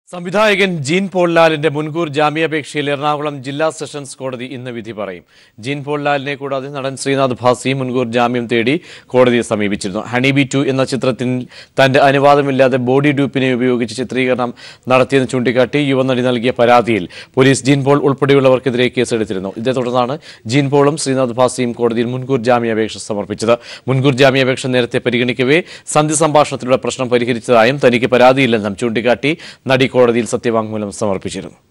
സംവിധായകൻ ജീൻ പോൾലാലിന്റെ മുൻകൂർ ജാമ്യാപേക്ഷയിൽ എറണാകുളം ജില്ലാ സെഷൻസ് കോടതി ഇന്ന് വിധി പറയും ജീൻ പോൾലാലിനെ കൂടാതെ നടൻ ശ്രീനാഥ് ഭാസി മുൻകൂർ ജാമ്യം തേടി കോടതിയെ സമീപിച്ചിരുന്നു ഹണി ബി ടു എന്ന ചിത്രത്തിൽ തന്റെ അനുവാദമില്ലാതെ ബോഡി ഡ്യൂപ്പിനെ ഉപയോഗിച്ച് ചിത്രീകരണം നടത്തിയെന്ന് ചൂണ്ടിക്കാട്ടി യുവനടി നൽകിയ പരാതിയിൽ പോലീസ് ജീൻ പോൾ ഉൾപ്പെടെയുള്ളവർക്കെതിരെ കേസെടുത്തിരുന്നു ഇതേ തുടർന്നാണ് ജീൻ പോളും ശ്രീനാഥ് ഭാസിയും കോടതിയിൽ മുൻകൂർ ജാമ്യാപേക്ഷ സമർപ്പിച്ചത് മുൻകൂർ ജാമ്യാപേക്ഷ നേരത്തെ പരിഗണിക്കവേ സന്ധി സംഭാഷണത്തിലൂടെ പ്രശ്നം പരിഹരിച്ചതായും തനിക്ക് പരാതിയില്ലെന്നും ചൂണ്ടിക്കാട്ടി നടി കോടതിയിൽ സത്യവാങ്മൂലം സമർപ്പിച്ചിരുന്നു